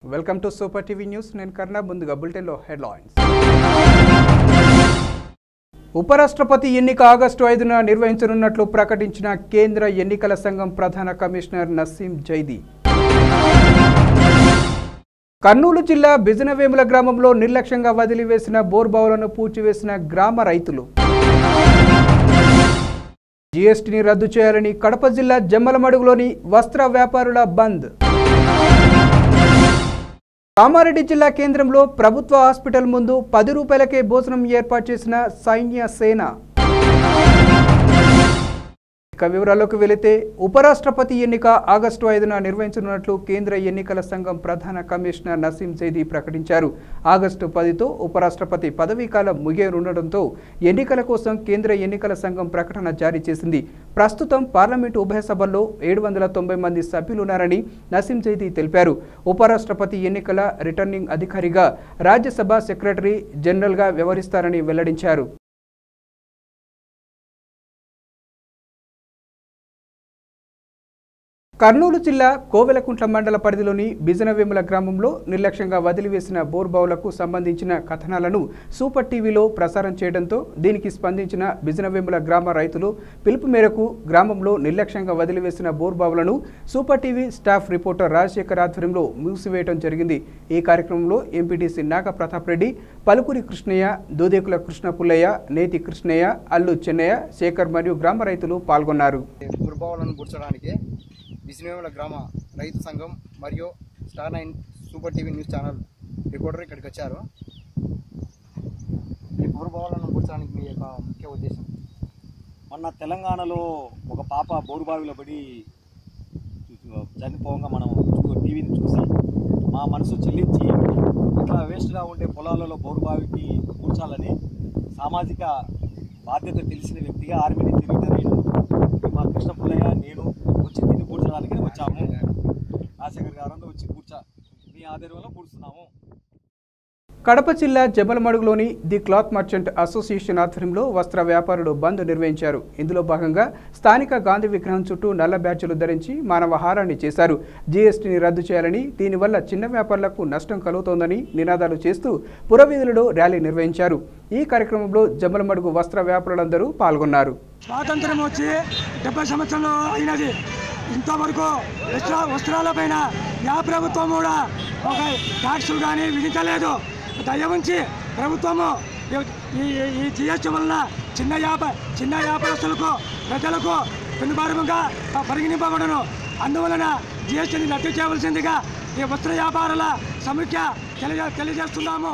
welcome to Super TV news నేను కర్ణ ముందుగా బులెటిన్లో హెడ్లైన్స్ ఉపరాష్ట్రపతి ఎన్నిక ఆగస్టు ఐదున నిర్వహించనున్నట్లు ప్రకటించిన కేంద్ర ఎన్నికల సంఘం ప్రధాన కమిషనర్ నసీం జైదీ కర్నూలు జిల్లా బిజనవేముల గ్రామంలో నిర్లక్ష్యంగా వదిలివేసిన బోర్బావులను పూడ్చివేసిన గ్రామ రైతులు జీఎస్టీని రద్దు చేయాలని కడప జిల్లా జమ్మలమడుగులోని వస్త్ర వ్యాపారుల బంద్ కామారెడ్డి జిల్లా కేంద్రంలో ప్రభుత్వ హాస్పిటల్ ముందు పది రూపాయలకే భోజనం ఏర్పాటు చేసిన సైన్య సేన ఇక వివరాల్లోకి వెళితే ఉపరాష్ట్రపతి ఎన్నిక ఆగస్టు ఐదున నిర్వహించనున్నట్లు కేంద్ర ఎన్నికల సంఘం ప్రధాన కమిషనర్ నసీం జైదీ ప్రకటించారు ఆగస్టు పదితో ఉపరాష్ట్రపతి పదవీకాలం ముగియనుండటంతో ఎన్నికల కోసం కేంద్ర ఎన్నికల సంఘం ప్రకటన జారీ చేసింది ప్రస్తుతం పార్లమెంటు ఉభయ సభల్లో ఏడు వందల తొంభై మంది సభ్యులున్నారని నసీం జైదీ తెలిపారు ఉపరాష్ట్రపతి ఎన్నికల రిటర్నింగ్ అధికారిగా రాజ్యసభ సెక్రటరీ జనరల్గా వ్యవహరిస్తారని వెల్లడించారు కర్నూలు జిల్లా కోవెలకుంట్ల మండల పరిధిలోని బిజనవేముల గ్రామంలో నిర్లక్ష్యంగా వదిలివేసిన బోర్బావులకు సంబంధించిన కథనాలను సూపర్ టీవీలో ప్రసారం చేయడంతో దీనికి స్పందించిన బిజనవేముల గ్రామ రైతులు పిలుపు మేరకు గ్రామంలో నిర్లక్ష్యంగా వదిలివేసిన బోర్బావులను Super TV staff reporter Rajasekhar ఆధ్వర్యంలో మూసివేయడం జరిగింది ఈ కార్యక్రమంలో ఎంపీటీసీ నాగ ప్రతాప్ రెడ్డి పలుకురి కృష్ణయ్య దూదేకుల కృష్ణ పుల్లయ్య నేతి కృష్ణయ్య అల్లు చెన్నయ్య శేఖర్ మరియు గ్రామ రైతులు పాల్గొన్నారు దుర్భావాలను గుర్చడానికి విజయవేముల గ్రామ రైతు సంఘం మరియు Star nine Super TV news channel reporter ఇక్కడికి వచ్చారు ఈ దుర్భావాలను గుర్చడానికి మీ యొక్క ముఖ్య ఉద్దేశం మొన్న తెలంగాణలో ఒక పాప బోరుబావిలో పడి చనిపోగా మనం చూ- టీవీని చూసి మా మనసు చెల్లించి ఇట్లా వేస్ట్గా ఉండే పొలాలలో బోరుబావికి కూర్చాలని సామాజిక బాధ్యత తెలిసిన వ్యక్తిగా ఆర్మీని తిరుగుతాను నేను మా కృష్ణ పుల్లయ్య నేను వచ్చి దీన్ని కూర్చోడానికి వచ్చాము రాజశేఖర్ గారు అందరూ వచ్చి కూర్చా మీ ఆధ్వర్యంలో కూర్చున్నాము కడప జిల్లా జబలమడుగులోని ది క్లాత్ మర్చెంట్ అసోసియేషన్ ఆధ్వర్యంలో వస్త్ర వ్యాపారులు బంద్ నిర్వహించారు ఇందులో భాగంగా స్థానిక గాంధీ విగ్రహం చుట్టూ నల్ల బ్యాడ్జీలు ధరించి మానవహారాన్ని చేశారు జీఎస్టీని రద్దు చేయాలని దీనివల్ల చిన్న వ్యాపారులకు నష్టం కలుగుతోందని నినాదాలు చేస్తూ పురవీధులలో ర్యాలీ నిర్వహించారు ఈ కార్యక్రమంలో జమ్మలమడుగు వస్త్ర వ్యాపారులందరూ పాల్గొన్నారు స్వాతంత్రం వచ్చి డెబ్బై సంవత్సరాలు అయినది ఇంతవరకు వస్త్ర వస్త్రాలపైన యా ప్రభుత్వం కూడా ఒక ట్యాక్సులు కానీ విధించలేదు దయ ఉంచి ప్రభుత్వము ఈ ఈ జిఎస్టీ వలన చిన్న వ్యాప చిన్న వ్యాపారస్తులకు ప్రజలకు పెనుభారముగా పరిగణింపబడను అందువలన జిఎస్టీని రద్దు చేయవలసిందిగా ఈ వస్త్ర వ్యాపారుల సముఖ్య తెలియ తెలియజేస్తున్నాము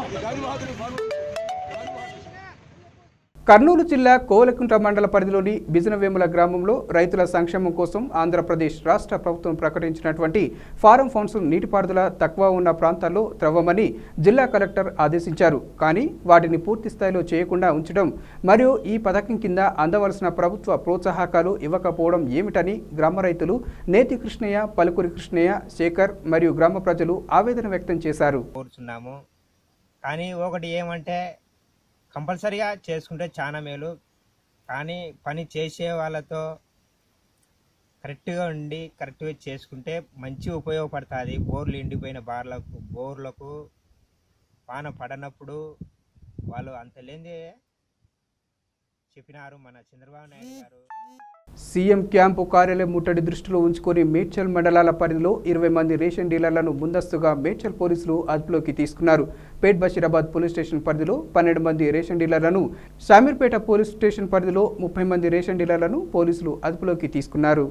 కర్నూలు జిల్లా కోవలకుంట మండల పరిధిలోని బిజనవేముల గ్రామంలో రైతుల సంక్షేమం కోసం ఆంధ్రప్రదేశ్ రాష్ట్ర ప్రభుత్వం ప్రకటించినటువంటి ఫారం ఫండ్స్ నీటిపారుదల తక్కువ ఉన్న ప్రాంతాల్లో త్రవ్వమని జిల్లా కలెక్టర్ ఆదేశించారు కానీ వాటిని పూర్తి స్థాయిలో చేయకుండా ఉంచడం మరియు ఈ పథకం కింద అందవలసిన ప్రభుత్వ ప్రోత్సాహకాలు ఇవ్వకపోవడం ఏమిటని గ్రామ రైతులు నేతి కృష్ణయ్య పలుకురి కృష్ణయ్య శేఖర్ మరియు గ్రామ ప్రజలు ఆవేదన వ్యక్తం చేశారు కోరుచున్నాము కానీ ఒకటి ఏమంటే కంపల్సరీగా చేసుకుంటే చాలా మేలు కానీ పని చేసే వాళ్ళతో కరెక్ట్గా ఉండి కరెక్ట్గా చేసుకుంటే మంచి ఉపయోగపడుతుంది బోర్లు ఎండిపోయిన బార్లకు బోర్లకు వాన పడనప్పుడు వాళ్ళు అంత లేనిదే చెప్పినారు మన చంద్రబాబు నాయుడు గారు సీఎం క్యాంపు కార్యాలయం ముట్టడి దృష్టిలో ఉంచుకొని మేడ్చల్ మండలాల పరిధిలో ఇరవై మంది రేషన్ డీలర్లను ముందస్తుగా మేడ్చల్ పోలీసులు అదుపులోకి తీసుకున్నారు పేట్ బషీరాబాద్ పోలీస్ స్టేషన్ పరిధిలో పన్నెండు మంది రేషన్ డీలర్లను శామీర్పేట పోలీస్ స్టేషన్ పరిధిలో ముప్పై మంది రేషన్ డీలర్లను పోలీసులు అదుపులోకి తీసుకున్నారు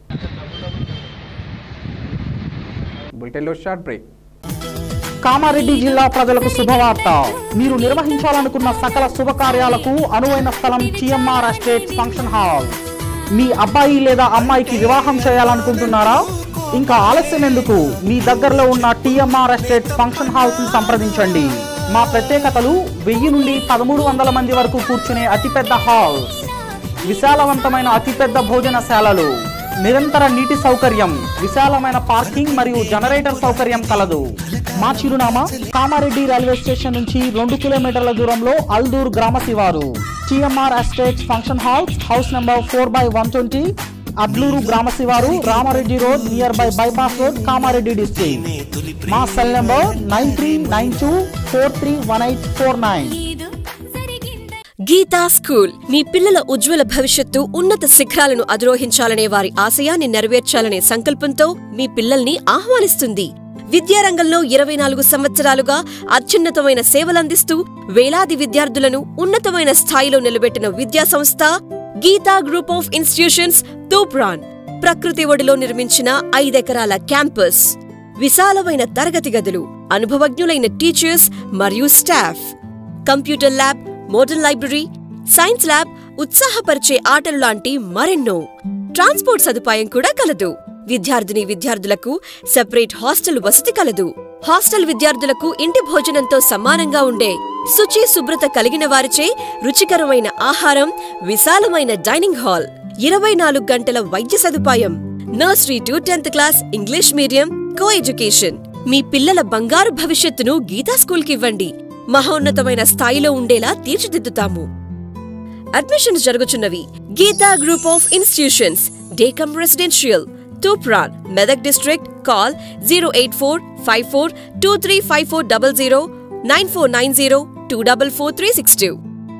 బులెటిన్లో షార్ట్ బ్రేక్ కామారెడ్డి జిల్లా ప్రజలకు శుభవార్త మీరు నిర్వహించాలనుకున్న సకల శుభకార్యాలకు అనువైన స్థలం టిఎంఆర్ ఎస్టేట్ ఫంక్షన్ హాల్ మీ అబ్బాయి లేదా అమ్మాయికి వివాహం చేయాలనుకుంటున్నారా ఇంకా ఆలస్యం ఎందుకు మీ దగ్గరలో ఉన్న టిఎంఆర్ ఎస్టేట్ ఫంక్షన్ హాల్స్ ని సంప్రదించండి మా ప్రత్యేకతలు వెయ్యి నుండి పదమూడు వందల మంది వరకు కూర్చునే అతిపెద్ద హాల్స్ విశాలవంతమైన అతిపెద్ద భోజనశాలలు నిరంతర నీటి సౌకర్యం విశాలమైన పార్కింగ్ మరియు జనరేటర్ సౌకర్యం కలదు మా చిరునామా కామారెడ్డి రైల్వే స్టేషన్ నుంచి రెండు కిలోమీటర్ల దూరంలో అల్దూర్ గ్రామ శివారు TMR estates function halls house number four by one twenty Adluru గ్రామ శివారు Ramareddy road near by bypass road Kamareddy district మా cell number nine three nine two four three one eight four nine Geeta school మీ పిల్లల ఉజ్వల భవిష్యత్తు ఉన్నత శిఖరాలను అధిరోహించాలనే వారి ఆశయాన్ని నెరవేర్చాలనే సంకల్పంతో మీ పిల్లల్ని ఆహ్వానిస్తుంది విద్యారంగంలో ఇరవై నాలుగు సంవత్సరాలుగా అత్యున్నతమైన సేవలందిస్తూ వేలాది విద్యార్థులను ఉన్నతమైన స్థాయిలో నిలబెట్టిన విద్యా సంస్థ Geeta group of institutions Toopran ప్రకృతి ఒడిలో నిర్మించిన ఐదెకరాల క్యాంపస్ విశాలమైన తరగతి గదులు అనుభవజ్ఞులైన టీచర్స్ మరియు staff computer lab model library science lab ఉత్సాహపరిచే ఆటలు లాంటి మరెన్నో ట్రాన్స్పోర్ట్ సదుపాయం కూడా కలదు విద్యార్థిని విద్యార్థులకు సెపరేట్ హాస్టల్ వసతి కలదు హాస్టల్ విద్యార్థులకు ఇంటి భోజనంతో సమానంగా ఉండే శుచి శుభ్రత కలిగిన వారిచే రుచికరమైన ఆహారం విశాలమైన డైనింగ్ హాల్ ఇరవై నాలుగు గంటల వైద్య సదుపాయం nursery to tenth class English medium co education మీ పిల్లల బంగారు భవిష్యత్తును గీతా స్కూల్కి ఇవ్వండి మహోన్నతమైన స్థాయిలో ఉండేలా తీర్చిదిద్దుతాము అడ్మిషన్స్ జరుగుచున్నవి Geeta group of institutions day cum residential Toopran Medak district call zero eight four five four two three five four double zero nine four nine zero two double four three six two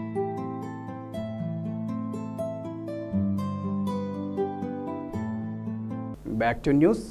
back to news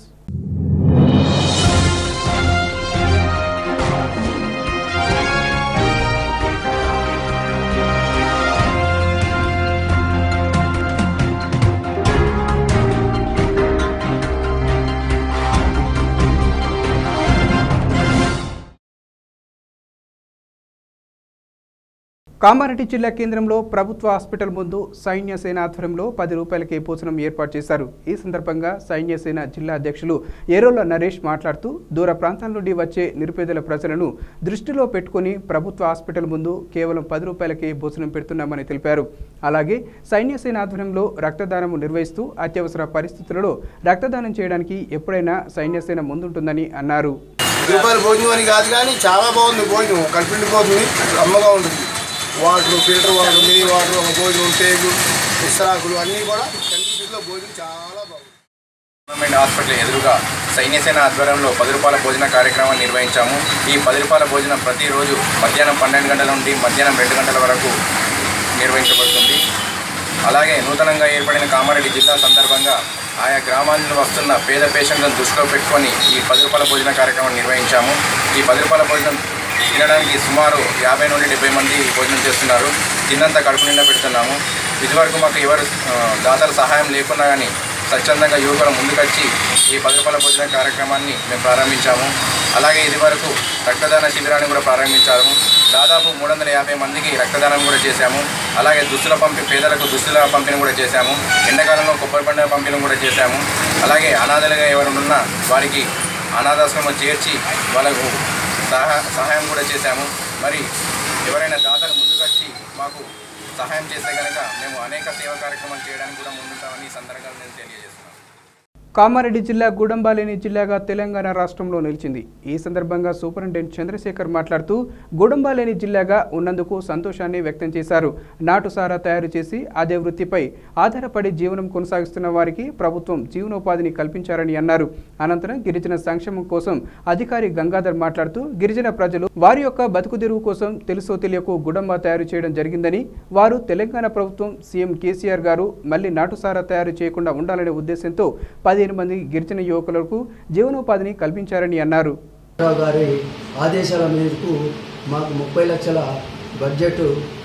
Kamareddy జిల్లా కేంద్రంలో ప్రభుత్వ hospital ముందు సైన్య సేన ఆధ్వర్యంలో పది రూపాయలకే భోజనం ఏర్పాటు చేశారు ఈ సందర్భంగా సైన్య సేన జిల్లా అధ్యక్షులు ఏరోల నరేష్ మాట్లాడుతూ దూర ప్రాంతాల నుండి వచ్చే నిరుపేదల ప్రజలను దృష్టిలో పెట్టుకుని ప్రభుత్వ హాస్పిటల్ ముందు కేవలం పది రూపాయలకే భోజనం పెడుతున్నామని తెలిపారు అలాగే సైన్య సేన ఆధ్వర్యంలో రక్తదానం నిర్వహిస్తూ అత్యవసర పరిస్థితులలో రక్తదానం చేయడానికి ఎప్పుడైనా సైన్య సేన ముందుంటుందని అన్నారు రూపాయలు భోజనం అని కాదు కానీ చాలా బాగుంది భోజనం కలిపిండిపోతుంది అమ్మగా ఉంటుంది water filter water mini water ఒక భోజనం టేగు ఇస్తరాకులు అన్నీ కూడా కనిపించిందో భోజనం చాలా బాగుంది గవర్నమెంట్ హాస్పిటల్ ఎదురుగా సైన్యసేన ఆధ్వర్యంలో పది రూపాయల భోజన కార్యక్రమాన్ని నిర్వహించాము ఈ పది రూపాయల భోజనం ప్రతిరోజు మధ్యాహ్నం పన్నెండు గంటల నుండి మధ్యాహ్నం రెండు గంటల వరకు నిర్వహించబడుతుంది అలాగే నూతనంగా ఏర్పడిన కామారెడ్డి జిల్లా సందర్భంగా ఆయా గ్రామాల నుండి వస్తున్న పేద పేషెంట్లను దృష్టిలో పెట్టుకొని ఈ పది రూపాయల భోజన కార్యక్రమం నిర్వహించాము ఈ పది రూపాయల భోజనం తినడానికి సుమారు యాభై నుండి డెబ్బై మంది భోజనం చేస్తున్నారు తిన్నంత కడుపు నిండా పెడుతున్నాము ఇదివరకు మాకు ఎవరు ఆ, దాతల సహాయం లేకున్నా కానీ స్వచ్ఛందంగా యువకులు ముందుకొచ్చి ఈ పది రూపాయల భోజన కార్యక్రమాన్ని మేము ప్రారంభించాము అలాగే ఇదివరకు రక్తదాన శిబిరాన్ని కూడా ప్రారంభించాము దాదాపు మూడు వందల యాభై మందికి రక్తదానం కూడా చేశాము అలాగే దుస్తుల పంపి పేదలకు దుస్తుల పంపిణీ కూడా చేశాము ఎండాకాలంలో కొబ్బరి పండుగ పంపిణీ కూడా చేశాము అలాగే అనాథలుగా ఎవరున్నా వారికి అనాథాశ్రమం చేర్చి వాళ్ళకు సహా సహాయం కూడా చేశాము మరి ఎవరైనా దాతలు ముందుకొచ్చి మాకు సహాయం చేస్తే కనుక మేము అనేక సేవా కార్యక్రమాలు చేయడానికి కూడా ముందుంటామని ఈ సందర్భంగా నేను తెలియజేస్తున్నాను కామారెడ్డి జిల్లా గూడంబాలేని జిల్లాగా తెలంగాణ రాష్ట్రంలో నిలిచింది ఈ సందర్భంగా సూపరింటెండెంట్ చంద్రశేఖర్ మాట్లాడుతూ గూడంబాలేని జిల్లాగా ఉన్నందుకు సంతోషాన్ని వ్యక్తం చేశారు నాటుసారా తయారు చేసి అదే వృత్తిపై ఆధారపడి జీవనం కొనసాగిస్తున్న వారికి ప్రభుత్వం జీవనోపాధిని కల్పించారని అన్నారు అనంతరం గిరిజన సంక్షేమం కోసం అధికారి గంగాధర్ మాట్లాడుతూ గిరిజన ప్రజలు వారి యొక్క బతుకు తెరువు కోసం తెలుసో తెలియకు గుడంబా తయారు చేయడం జరిగిందని వారు తెలంగాణ ప్రభుత్వం సీఎం కేసీఆర్ గారు మళ్లీ నాటుసారా తయారు చేయకుండా ఉండాలనే ఉద్దేశంతో పదిహేను మంది గిరిజన యువకులకు జీవనోపాధిని కల్పించారని అన్నారు రావు గారి ఆదేశాల మేరకు మాకు ముప్పై లక్షల బడ్జెట్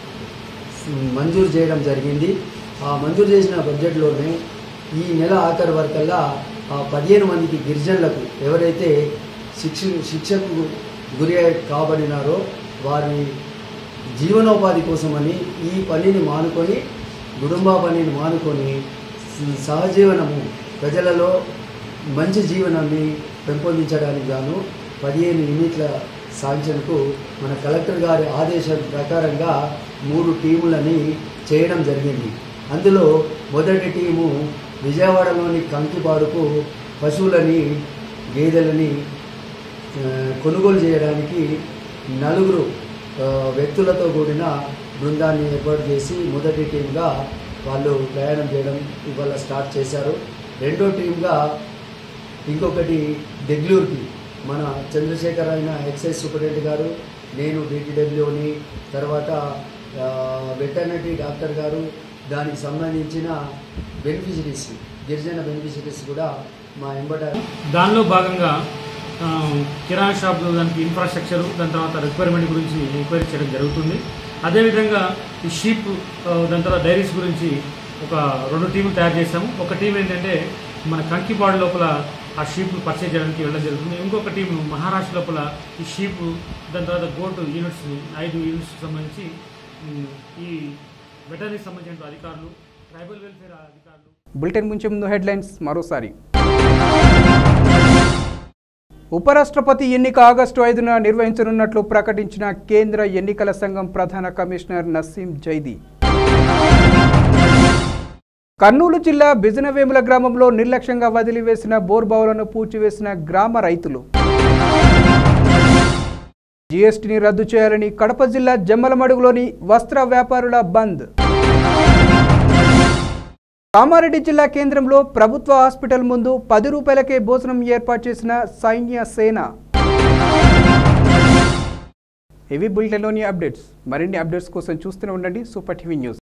మంజూరు చేయడం జరిగింది ఆ మంజూరు చేసిన బడ్జెట్లోనే ఈ నెల ఆఖరి వరకల్లా ఆ పదిహేను మందికి గిరిజనులకు ఎవరైతే శిక్ష శిక్షకు గురి కాబడినారో వారి జీవనోపాధి కోసమని ఈ పనిని మానుకొని కుటుంబ పనిని మానుకొని సహజీవనము ప్రజలలో మంచి జీవనాన్ని పెంపొందించడానికి గాను పదిహేను యూనిట్ల సాంక్షన్కు మన కలెక్టర్ గారి ఆదేశం ప్రకారంగా మూడు టీములని చేయడం జరిగింది అందులో మొదటి టీము విజయవాడలోని కంకిపాడుకు పశువులని గేదెలని ఆ, కొనుగోలు చేయడానికి నలుగురు ఆ, వ్యక్తులతో కూడిన బృందాన్ని ఏర్పాటు చేసి మొదటి టీంగా వాళ్ళు ప్రయాణం చేయడం ఇవాళ స్టార్ట్ చేశారు రెండో టీంగా ఇంకొకటి దెగ్లూరుకి మన చంద్రశేఖర్ అయిన ఎక్సైజ్ సూపరింటెండెంట్ గారు నేను డిటిడబ్ల్యూని తర్వాత వెటర్నరీ డాక్టర్ గారు దానికి సంబంధించిన బెనిఫిషరీస్ గిరిజన బెనిఫిషరీస్ కూడా మా ఎంబట దానిలో భాగంగా ఆ, కిరాణా షాపులు దానికి ఇన్ఫ్రాస్ట్రక్చర్ దాని తర్వాత రిక్వైర్మెంట్ గురించి ఎంక్వైరీ చేయడం జరుగుతుంది అదేవిధంగా ఈ షీప్ ఆ, దాని తర్వాత డైరీస్ గురించి ఒక రెండు టీములు తయారు చేశాము ఒక టీం ఏంటంటే మన కంకిపాడు లోపల ఆ షీప్ను పర్చేజ్ చేయడానికి వెళ్ళడం జరుగుతుంది ఇంకొక టీం మహారాష్ట్ర లోపల ఈ షీప్ దాని తర్వాత గోటు యూనిట్స్ ఐదు యూనిట్స్ సంబంధించి ఉమ్, ఈ వెటర్నరీకి సంబంధించిన అధికారులు ట్రైబల్ వెల్ఫేర్ అధికారులు బులెటిన్ ముంచే ముందు హెడ్లైన్స్ మరోసారి ఉపరాష్ట్రపతి ఎన్నిక ఆగస్టు ఐదున నిర్వహించనున్నట్లు ప్రకటించిన కేంద్ర ఎన్నికల సంఘం ప్రధాన కమిషనర్ నసీం జైదీ కర్నూలు జిల్లా బిజనవేముల గ్రామంలో నిర్లక్ష్యంగా వదిలివేసిన బోర్బావులను పూడ్చివేసిన గ్రామ రైతులు జీఎస్టీని రద్దు చేయాలని కడప జిల్లా జమ్మలమడుగులోని వస్త్ర వ్యాపారుల బంద్ కామారెడ్డి జిల్లా కేంద్రంలో ప్రభుత్వ హాస్పిటల్ ముందు పది రూపాయలకే భోజనం ఏర్పాటు చేసిన సైన్య సేన ఇవి బులెటిన్లోని అప్డేట్స్ మరిన్ని అప్డేట్స్ కోసం చూస్తూనే ఉండండి సూపర్ టీవీ న్యూస్